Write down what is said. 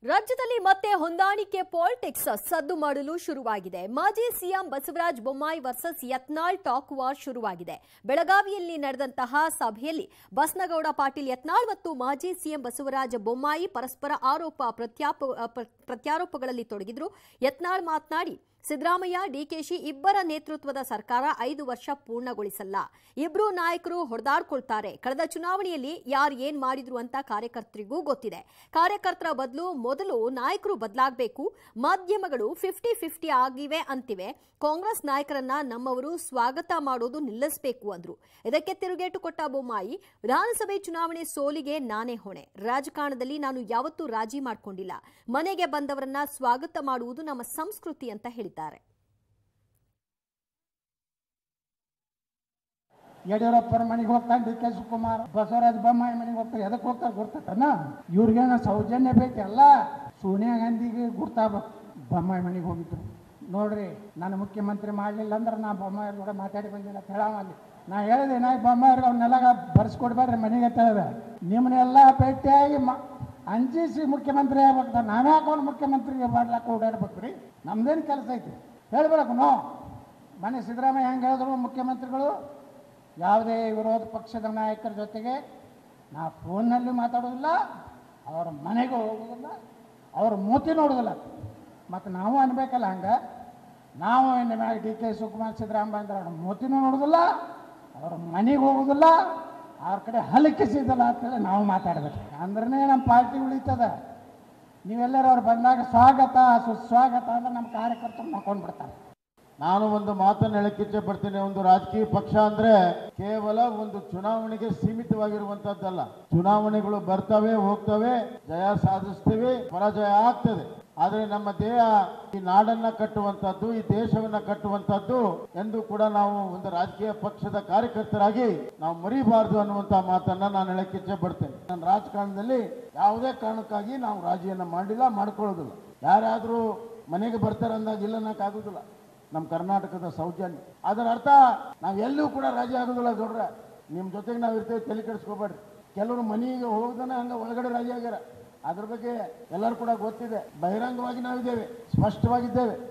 ರಾಜ್ಯದಲ್ಲಿ ಮತ್ತೆ ಹೊಂದಾಣಿಕೆ ಪಾಲಿಟಿಕ್ಸ್ ಸದ್ದು ಮಾಡಲು ಶುರುವಾಗಿದೆ ಮಾಜಿ CM Basavaraj Bommai versus Yatnal talk war ಶುರುವಾಗಿದೆ ಬೆಳಗಾವಿಯಲ್ಲಿ ನಡೆದಂತಹ ಸಭೆಯಲ್ಲಿ ಬಸ್ನಗೌಡ ಪಾಟೀಲ್ ಯತ್ನಾಳ್ ಮತ್ತು ಮಾಜಿ ಸಿಎಂ ಬಸವರಾಜ ಬೊಮ್ಮಾಯಿ ಪರಸ್ಪರ ಆರೋಪ ಪ್ರತ್ಯಾಪ ಪ್ರ- ಪ್ರತ್ಯಾರೋಪಗಳಲ್ಲಿ ತೊಡಗಿದ್ರು ಯತ್ನಾಳ್ ಮಾತನಾಡಿ ಸಿದ್ದರಾಮಯ್ಯ ಡಿಕೆಶಿ ಇಬ್ಬರ ನೇತೃತ್ವದ ಸರ್ಕಾರ ಐದು ವರ್ಷ ಪೂರ್ಣಗೊಳಿಸಲ್ಲ ಇಬ್ರು ನಾಯಕರು ಹೊಡೆದಾಡ್ಕೊಳ್ತಾರೆ ಕಳೆದ ಚುನಾವಣೆಯಲ್ಲಿ ಯಾರು ಏನ್ ಮಾಡಿದ್ರು ಅಂತ ಕಾರ್ಯಕರ್ತರಿಗೂ ಗೊತ್ತಿದೆ ಕಾರ್ಯಕರ್ತರ ಬದಲು ಮೊದಲು ನಾಯಕರು ಬದಲಾಗಬೇಕು ಮಾಧ್ಯಮಗಳು ಫಿಫ್ಟಿ ಫಿಫ್ಟಿ ಆಗಿವೆ ಅಂತಿವೆ ಕಾಂಗ್ರೆಸ್ ನಾಯಕರನ್ನ ನಮ್ಮವರು ಸ್ವಾಗತ ಮಾಡೋದು ನಿಲ್ಲಿಸಬೇಕು ಅಂದ್ರು ಇದಕ್ಕೆ ತಿರುಗೇಟು ಕೊಟ್ಟ ಬೊಮ್ಮಾಯಿ ವಿಧಾನಸಭೆ ಚುನಾವಣೆ ಸೋಲಿಗೆ ನಾನೇ ಹೊಣೆ ರಾಜಕಾರಣದಲ್ಲಿ ನಾನು ಯಾವತ್ತೂ ರಾಜಿ ಮಾಡ್ಕೊಂಡಿಲ್ಲ ಮನೆಗೆ ಬಂದವರನ್ನ ಸ್ವಾಗತ ಮಾಡುವುದು ನಮ್ಮ ಸಂಸ್ಕೃತಿ ಅಂತ ಹೇಳಿದ್ದಾರೆ ಯಡಿಯೂರಪ್ಪರ ಮನೆಗೆ ಹೋಗ್ತಾನೆ ಡಿ ಕೆ ಶಿವಕುಮಾರ್ ಬಸವರಾಜ ಬೊಮ್ಮಾಯಿ ಮನೆಗೆ ಹೋಗ್ತಾರೆ ಎದಕ್ಕೆ ಹೋಗ್ತಾರೆ ಗುರ್ತನ ಇವ್ರಿಗೇನ ಸೌಜನ್ಯ ಬೇಕಲ್ಲ ಸೋನಿಯಾ ಗಾಂಧಿಗೆ ಗುರ್ತಾಗಬೇಕು ಬೊಮ್ಮಾಯಿ ಮನೆಗೆ ಹೋಗಿದ್ರು ನೋಡ್ರಿ ನಾನು ಮುಖ್ಯಮಂತ್ರಿ ಮಾಡಲಿಲ್ಲ ಅಂದ್ರೆ ನಾ ಬೊಮ್ಮಾಯಿ ಕೂಡ ಮಾತಾಡಿ ಬಂದಿಲ್ಲ ಅಂತ ಹೇಳವಲ್ಲಿ ನಾ ಹೇಳಿದೆ ನಾ ಬೊಮ್ಮಾಯಿಗೆ ಅವ್ರನ್ನೆಲ್ಲ ಬರ್ಸ್ಕೊಡ್ಬೇಡ್ರಿ ಮನೆಗೆ ಅಂತ ಹೇಳಿದೆ ನಿಮ್ಮನ್ನೆಲ್ಲ ಭೇಟಿಯಾಗಿ ಮ ಅಂಜಿಸಿ ಮುಖ್ಯಮಂತ್ರಿ ಆಗ್ಬೇಕು ನಾವ್ಯಾಕೆ ಅವ್ನು ಮುಖ್ಯಮಂತ್ರಿಗೆ ಮಾಡ್ಲಾಕ ಓಡಾಡ್ಬೇಕ್ರಿ ನಮ್ದೇನು ಕೆಲಸ ಐತಿ ಹೇಳ್ಬೇಕು ನೋ ಮನೆ ಸಿದ್ದರಾಮಯ್ಯ ಹೆಂಗೆ ಹೇಳಿದ್ರು ಮುಖ್ಯಮಂತ್ರಿಗಳು ಯಾವುದೇ ವಿರೋಧ ಪಕ್ಷದ ನಾಯಕರ ಜೊತೆಗೆ ನಾ ಫೋನ್ನಲ್ಲಿ ಮಾತಾಡೋದಿಲ್ಲ ಅವ್ರ ಮನೆಗೂ ಹೋಗೋದಿಲ್ಲ ಅವ್ರ ಮೂತಿ ನೋಡೋದಿಲ್ಲ ಮತ್ತು ನಾವು ಅನ್ಬೇಕಲ್ಲ ಹಂಗೆ ನಾವು ಇನ್ನು ಮ್ಯಾಗ ಡಿ ಕೆ ಶಿವಕುಮಾರ್ ಸಿದ್ದರಾಮಯ್ಯ ಅಂದ್ರೆ ಅವ್ರ ಮೂತಿನೂ ನೋಡೋದಿಲ್ಲ ಅವ್ರ ಮನೆಗೆ ಹೋಗೋದಿಲ್ಲ ಅವ್ರ ಕಡೆ ಹಲಕಿಸಿದಲ್ಲ ಅಂತೇಳಿ ನಾವು ಮಾತಾಡ್ಬೇಕು ಅಂದ್ರೆ ನಮ್ಮ ಪಾರ್ಟಿ ಉಳಿತದ ನೀವೆಲ್ಲರೂ ಅವ್ರು ಬಂದಾಗ ಸ್ವಾಗತ ಸುಸ್ವಾಗತ ಅಂದ್ರೆ ನಮ್ಮ ಕಾರ್ಯಕರ್ತರು ಮಾಡ್ಕೊಂಡು ಬಿಡ್ತಾರೆ ನಾನು ಒಂದು ಮಾತನ್ನು ಹೇಳಕ್ಕೆ ಇಚ್ಛೆ ಪಡ್ತೀನಿ ಒಂದು ರಾಜಕೀಯ ಪಕ್ಷ ಅಂದ್ರೆ ಕೇವಲ ಒಂದು ಚುನಾವಣೆಗೆ ಸೀಮಿತವಾಗಿರುವಂತದ್ದಲ್ಲ ಚುನಾವಣೆಗಳು ಬರ್ತವೆ ಹೋಗ್ತವೆ ಜಯ ಸಾಧಿಸ್ತೀವಿ ಪರಾಜಯ ಆಗ್ತದೆ ಆದ್ರೆ ನಮ್ಮ ದೇಹ ಈ ನಾಡನ್ನ ಕಟ್ಟುವಂತದ್ದು ಈ ದೇಶವನ್ನ ಕಟ್ಟುವಂತದ್ದು ಎಂದು ಕೂಡ ನಾವು ಒಂದು ರಾಜಕೀಯ ಪಕ್ಷದ ಕಾರ್ಯಕರ್ತರಾಗಿ ನಾವು ಮರಿಬಾರದು ಅನ್ನುವಂತ ಮಾತನ್ನ ನಾನು ಹೇಳಕ್ಕೆ ಇಚ್ಛೆ ಪಡ್ತೇನೆ ನನ್ನ ರಾಜಕಾರಣದಲ್ಲಿ ಯಾವುದೇ ಕಾರಣಕ್ಕಾಗಿ ನಾವು ರಾಜಿಯನ್ನ ಮಾಡಿಲ್ಲ ಮಾಡ್ಕೊಳ್ಳೋದಿಲ್ಲ ಯಾರಾದ್ರೂ ಮನೆಗೆ ಬರ್ತಾರೆ ಅಂದಾಗ ಇಲ್ಲ ಅನ್ನಕ್ಕಾಗೋದಿಲ್ಲ ನಮ್ಮ ಕರ್ನಾಟಕದ ಸೌಜನ್ಯ ಅದರ ಅರ್ಥ ನಾವು ಎಲ್ಲೂ ಕೂಡ ರಾಜಿ ಆಗೋದಿಲ್ಲ ಗೌಡ್ರ ನಿಮ್ಮ ಜೊತೆಗೆ ನಾವು ಇರ್ತೇವೆ ತಲೆ ಕೆಡಿಸ್ಕೋಬೇಡ್ರಿ ಕೆಲವರು ಮನೆಗೆ ಹೋಗೋದನ್ನ ಹಂಗೆ ಒಳಗಡೆ ರಾಜಿ ಆಗ್ಯಾರ ಅದ್ರ ಬಗ್ಗೆ ಎಲ್ಲರೂ ಕೂಡ ಗೊತ್ತಿದೆ ಬಹಿರಂಗವಾಗಿ ನಾವಿದ್ದೇವೆ ಸ್ಪಷ್ಟವಾಗಿದ್ದೇವೆ